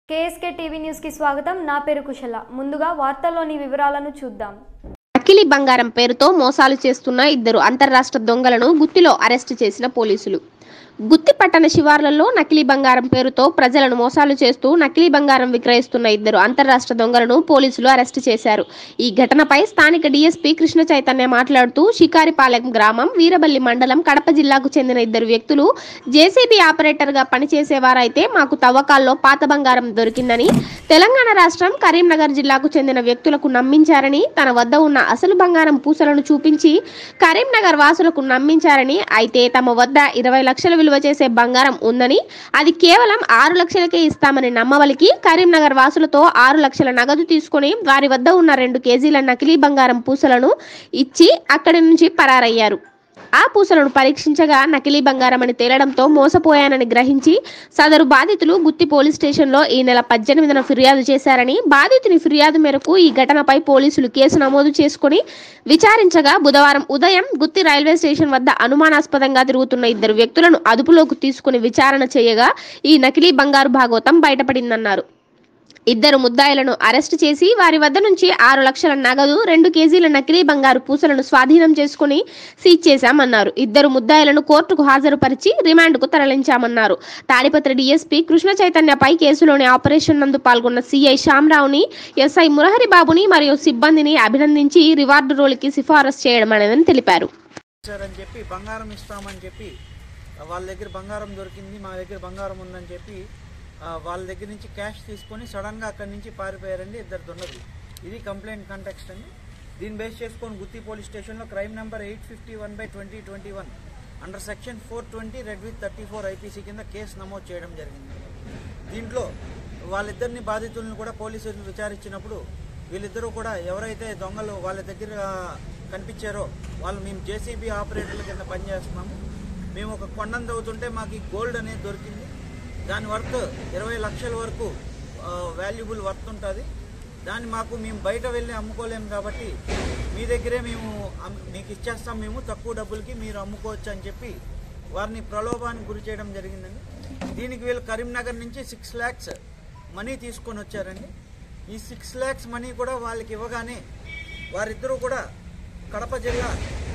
KSK TV న్యూస్కి స్వాగతం నా పేరు కుశల ముందుగా వార్తల్లోని వివరాలను చూద్దాం నకిలీ బంగారం పేరుతో మోసాలు చేస్తున్న ఇద్దరు అంతర్రాష్ట్ర దొంగలను గుత్తిలో అరెస్టు చేసిన పోలీసులు గుత్తి పట్టణ శివార్లలో నకిలీ బంగారం పేరుతో ప్రజలను మోసాలు చేస్తూ నకిలీ బంగారం విక్రయిస్తున్న ఇద్దరు అంతర్రాష్ట్ర దొంగలను పోలీసులు అరెస్టు చేశారు ఈ ఘటనపై స్థానిక డీఎస్పీ కృష్ణ చైతన్య మాట్లాడుతూ షికారిపాలెం గ్రామం వీరబల్లి మండలం కడప జిల్లాకు చెందిన ఇద్దరు వ్యక్తులు జేసీబీ ఆపరేటర్ గా పనిచేసేవారైతే మాకు తవ్వకాల్లో పాత బంగారం దొరికిందని తెలంగాణ రాష్ట్రం కరీంనగర్ జిల్లాకు చెందిన వ్యక్తులకు నమ్మించారని తన వద్ద ఉన్న అసలు బంగారం పూసలను చూపించి కరీంనగర్ వాసులకు నమ్మించారని అయితే తమ వద్ద ఇరవై లక్షల విలువ చేసే బంగారం ఉందని అది కేవలం ఆరు లక్షలకే ఇస్తామని నమ్మవలికి కరీంనగర్ వాసులతో ఆరు లక్షల నగదు తీసుకొని వారి వద్ద ఉన్న రెండు కేజీల నకిలీ బంగారం పూసలను ఇచ్చి అక్కడి నుంచి పరారయ్యారు ఆ పూసలను పరీక్షించగా నకిలీ బంగారం అని తేలడంతో మోసపోయానని గ్రహించి సదరు బాధితులు గుత్తి పోలీస్ స్టేషన్లో ఈ నెల పద్దెనిమిదిన ఫిర్యాదు చేశారని బాధితుని ఫిర్యాదు మేరకు ఈ ఘటనపై పోలీసులు కేసు నమోదు చేసుకుని విచారించగా బుధవారం ఉదయం గుత్తి రైల్వే స్టేషన్ వద్ద అనుమానాస్పదంగా తిరుగుతున్న ఇద్దరు వ్యక్తులను అదుపులోకి తీసుకుని విచారణ చేయగా ఈ నకిలీ బంగారు భాగవతం బయటపడిందన్నారు ఇద్దరు ముద్దాయిలను అరెస్టు చేసి వారి వద్ద నుంచి ఆరు లక్షల నగదు రెండు కేజీల నకిలీ బంగారు పూసలను స్వాధీనం చేసుకుని సీజ్ చేశామన్నారు ఇద్దరు ముద్దాయిలను కోర్టుకు హాజరుపరిచి రిమాండ్కు తరలించామన్నారు తాడిపత్రి డీఎస్పీ కృష్ణ చైతన్యపై కేసులోని ఆపరేషన్ నందు పాల్గొన్న సీఐ శ్యామరావుని ఎస్ఐ మురహరి బాబుని మరియు సిబ్బందిని అభినందించి రివార్డు రోల్కి సిఫారసు చేయడం అనేదని తెలిపారు ఇచ్చారని చెప్పి బంగారం ఇస్తామని చెప్పి వాళ్ళ దగ్గర బంగారం దొరికింది మా దగ్గర బంగారం ఉందని చెప్పి ఆ, వాళ్ళ దగ్గర నుంచి క్యాష్ తీసుకొని సడన్గా అక్కడి నుంచి పారిపోయారండి ఇద్దరు దొంగలు ఇది కంప్లైంట్ కాంటాక్స్ట్ అండి దీన్ని బేస్ చేసుకొని గుత్తి పోలీస్ స్టేషన్లో crime number eight fifty one by twenty twenty one under section four twenty read with thirty four IPC కింద కేసు నమోదు చేయడం జరిగింది దీంట్లో వాళ్ళిద్దరిని బాధితులను కూడా పోలీసులు విచారించినప్పుడు వీళ్ళిద్దరూ కూడా ఎవరైతే దొంగలు వాళ్ళ దగ్గర కనిపించారో వాళ్ళు మేము జేసీబీ ఆపరేటర్ల కింద పనిచేస్తున్నాము మేము ఒక కొండను తవ్వుతుంటే మాకు ఈ గోల్డ్ అనేది దొరికింది దాని వర్త్ ఇరవై లక్షల వరకు వాల్యుబుల్ వర్త్ ఉంటుంది దాన్ని మాకు మేము బయట వెళ్ళి అమ్ముకోలేము కాబట్టి మీ దగ్గరే మేము అమ్- మీకు ఇచ్చేస్తాం మేము తక్కువ డబ్బులకి మీరు అమ్ముకోవచ్చు అని చెప్పి వారిని ప్రలోభానికి గురి చేయడం జరిగిందండి దీనికి వీళ్ళు కరీంనగర్ నుంచి సిక్స్ ల్యాక్స్ మనీ తీసుకొని వచ్చారండి ఈ సిక్స్ ల్యాక్స్ మనీ కూడా వాళ్ళకి ఇవ్వగానే వారిద్దరూ కూడా కడప జిల్లా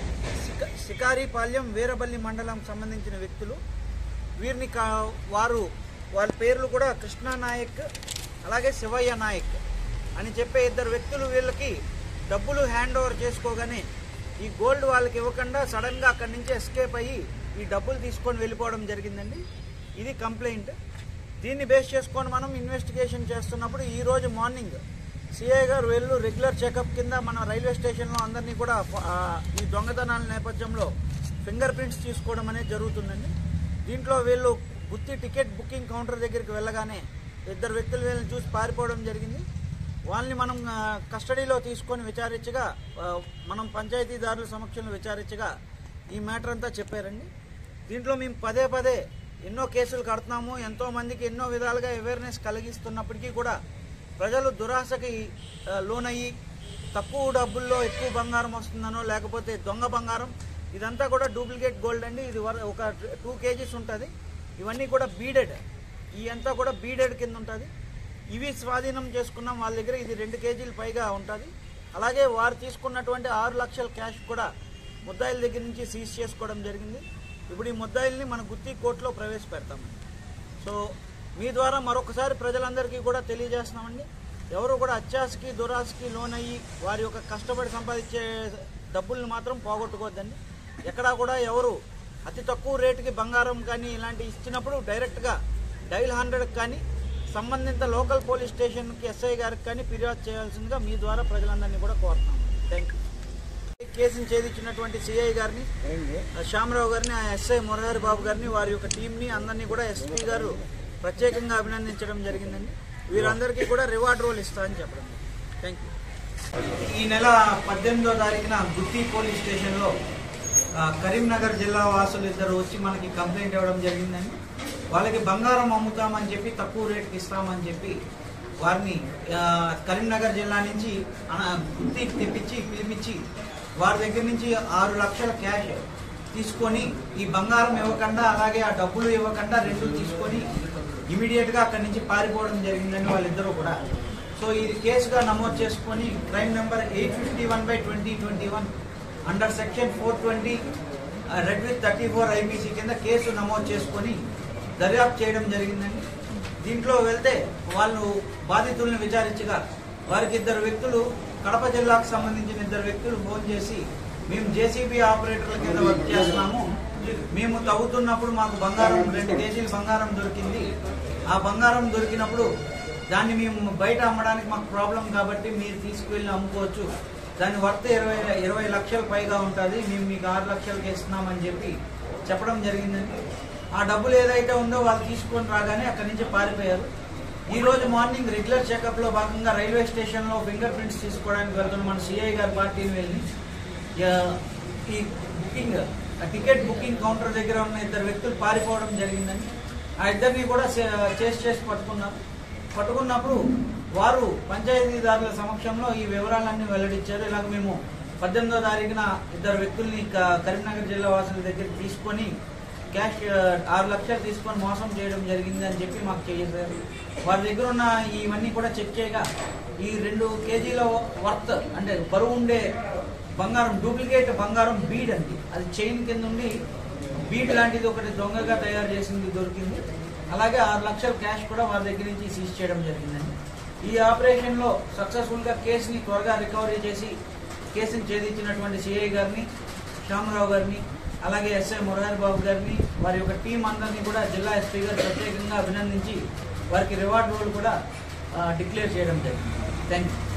శిక శికారిపాల్యం వీరబల్లి మండలం సంబంధించిన వ్యక్తులు వీరిని కా వారు వాళ్ళ పేర్లు కూడా కృష్ణా నాయక్ అలాగే శివయ్య నాయక్ అని చెప్పే ఇద్దరు వ్యక్తులు వీళ్ళకి డబ్బులు హ్యాండ్ ఓవర్ చేసుకోగానే ఈ గోల్డ్ వాళ్ళకి ఇవ్వకుండా సడన్గా అక్కడి నుంచి ఎస్కేప్ అయ్యి ఈ డబ్బులు తీసుకొని వెళ్ళిపోవడం జరిగిందండి ఇది కంప్లైంట్ దీన్ని బేస్ చేసుకొని మనం ఇన్వెస్టిగేషన్ చేస్తున్నప్పుడు ఈ రోజు మార్నింగ్ సిఐ గారు వెళ్ళు రెగ్యులర్ చెకప్ కింద మన రైల్వే స్టేషన్లో అందరినీ కూడా ఆ, ఈ దొంగతనాల నేపథ్యంలో ఫింగర్ ప్రింట్స్ తీసుకోవడం అనేది జరుగుతుందండి దీంట్లో వీళ్ళు గుత్తి టికెట్ బుకింగ్ కౌంటర్ దగ్గరికి వెళ్ళగానే ఇద్దరు వ్యక్తులు వీళ్ళని చూసి పారిపోవడం జరిగింది వాళ్ళని మనం ఆ, కస్టడీలో తీసుకొని విచారించగా ఆ, మనం పంచాయతీదారుల సమక్షంలో విచారించగా ఈ మ్యాటర్ అంతా చెప్పారండి దీంట్లో మేము పదే పదే ఎన్నో కేసులు కడుతున్నాము ఎంతో మందికి ఎన్నో విధాలుగా అవేర్నెస్ కలిగిస్తున్నప్పటికీ కూడా ప్రజలు దురాశకి ఆ, లోనయ్యి తక్కువ డబ్బుల్లో ఎక్కువ బంగారం వస్తుందనో లేకపోతే దొంగ బంగారం ఇదంతా కూడా డూప్లికేట్ గోల్డ్ అండి ఇది వర- ఒక టూ కేజీస్ ఉంటుంది ఇవన్నీ కూడా బీడెడ్ ఈ అంతా కూడా బీడెడ్ కింద ఉంటుంది ఇవి స్వాధీనం చేసుకున్నాం వాళ్ళ దగ్గర ఇది రెండు కేజీలు పైగా ఉంటుంది అలాగే వారు తీసుకున్నటువంటి ఆరు లక్షల క్యాష్ కూడా ముద్దాయిల దగ్గర నుంచి సీజ్ చేసుకోవడం జరిగింది ఇప్పుడు ఈ ముద్దాయిల్ని మన గుత్తి కోర్టులో ప్రవేశపెడతామండి సో మీ ద్వారా మరొకసారి ప్రజలందరికీ కూడా తెలియజేస్తున్నామండి ఎవరు కూడా అత్యాశకి దురాశకి లోనయ్యి వారి యొక్క కష్టపడి సంపాదించే డబ్బుల్ని మాత్రం పోగొట్టుకోవద్దండి ఎక్కడా కూడా ఎవరు అతి తక్కువ రేటుకి బంగారం కానీ ఇలాంటి ఇచ్చినప్పుడు డైరెక్ట్గా డైల్ హండ్రెడ్ కానీ సంబంధిత లోకల్ పోలీస్ స్టేషన్కి ఎస్ఐ గారికి కానీ ఫిర్యాదు చేయాల్సిందిగా మీ ద్వారా ప్రజలందరినీ కూడా కోరుతున్నాం థ్యాంక్ యూ కేసును ఛేదించినటువంటి సిఐ గారిని ఆ శ్యామరావు గారిని ఆ ఎస్ఐ మురహరి బాబు గారిని వారి యొక్క టీంని అందరినీ కూడా ఎస్పీ గారు ప్రత్యేకంగా అభినందించడం జరిగిందండి వీరందరికీ కూడా రివార్డ్ రోల్ ఇస్తా అని చెప్పడం థ్యాంక్ యూ ఈ నెల పద్దెనిమిదో తారీఖున గుత్తి పోలీస్ స్టేషన్లో ఆ, కరీంనగర్ జిల్లా వాసులు ఇద్దరు వచ్చి మనకి కంప్లైంట్ ఇవ్వడం జరిగిందండి వాళ్ళకి బంగారం అమ్ముతామని చెప్పి తక్కువ రేటుకి ఇస్తామని చెప్పి వారిని ఆ, కరీంనగర్ జిల్లా నుంచి ఆ, గుత్తికి తెప్పించి పిలిపించి వారి దగ్గర నుంచి ఆరు లక్షల క్యాష్ తీసుకొని ఈ బంగారం ఇవ్వకుండా అలాగే ఆ డబ్బులు ఇవ్వకుండా రెండు తీసుకొని ఇమీడియట్గా అక్కడి నుంచి పారిపోవడం జరిగిందని వాళ్ళిద్దరూ కూడా సో ఇది కేసుగా నమోదు చేసుకొని crime number eight fifty one by twenty twenty one under section four twenty read with thirty four IPC కింద కేసు నమోదు చేసుకొని దర్యాప్తు చేయడం జరిగిందండి దీంట్లో వెళ్తే వాళ్ళు బాధితుల్ని విచారించగా వారికి ఇద్దరు వ్యక్తులు కడప జిల్లాకు సంబంధించిన ఇద్దరు వ్యక్తులు ఫోన్ చేసి మేము జేసీబీ ఆపరేటర్ల కింద వర్క్ చేస్తున్నాము మేము తవ్వుతున్నప్పుడు మాకు బంగారం రెండు కేజీలు బంగారం దొరికింది ఆ బంగారం దొరికినప్పుడు దాన్ని మేము బయట అమ్మడానికి మాకు ప్రాబ్లం కాబట్టి మీరు తీసుకువెళ్ళి అమ్ముకోవచ్చు దాని వర్త్ ఇరవై ఇరవై లక్షల పైగా ఉంటుంది మేము మీకు ఆరు లక్షలకి ఇస్తున్నామని చెప్పి చెప్పడం జరిగిందండి ఆ డబ్బులు ఏదైతే ఉందో వాళ్ళు తీసుకొని రాగానే అక్కడి నుంచి పారిపోయారు ఈ రోజు మార్నింగ్ రెగ్యులర్ చెకప్ లో భాగంగా రైల్వే స్టేషన్ లో ఫింగర్ ప్రింట్స్ తీసుకోవడానికి వెళ్తున్న మన సిఐ గారి పార్టీని వెళ్ళి యా- ఈ బుకింగ్ ఆ టికెట్ బుకింగ్ కౌంటర్ దగ్గర ఉన్న ఇద్దరు వ్యక్తులు పారిపోవడం జరిగిందని ఆ ఇద్దరిని కూడా చేసి చేసి పట్టుకున్నారు పట్టుకున్నప్పుడు వారు పంచాయతీదారుల సమక్షంలో ఈ వివరాలన్నీ వెల్లడించారు ఇలాగ మేము పద్దెనిమిదో తారీఖున ఇద్దరు వ్యక్తుల్ని క- కరీంనగర్ జిల్లా వాసుల దగ్గర తీసుకొని క్యాష్ ఆ, ఆరు లక్షలు తీసుకొని మోసం చేయడం జరిగింది అని చెప్పి మాకు చేశారు వారి దగ్గర ఉన్న ఇవన్నీ కూడా చెక్ చేయగా ఈ రెండు కేజీల వర్త్ అంటే బరువు ఉండే బంగారం డూప్లికేట్ బంగారం బీడ్ అండి అది చైన్ కింద ఉండి బీడ్ లాంటిది ఒకటి దొంగగా తయారు చేసింది దొరికింది అలాగే ఆరు లక్షల క్యాష్ కూడా వారి దగ్గర నుంచి సీజ్ చేయడం జరిగిందండి ఈ ఆపరేషన్ లో సక్సెస్ఫుల్ గా కేసుని త్వరగా రికవరీ చేసి కేసుని ఛేదించినటువంటి సిఐ గారిని శ్యామరావు గారిని అలాగే ఎస్ఐ మురహరి బాబు గారిని వారి యొక్క టీం అందరినీ కూడా జిల్లా ఎస్పీ గారు ప్రత్యేకంగా అభినందించి వారికి రివార్డ్ రోల్ కూడా డిక్లేర్ చేయడం జరిగింది థ్యాంక్ యూ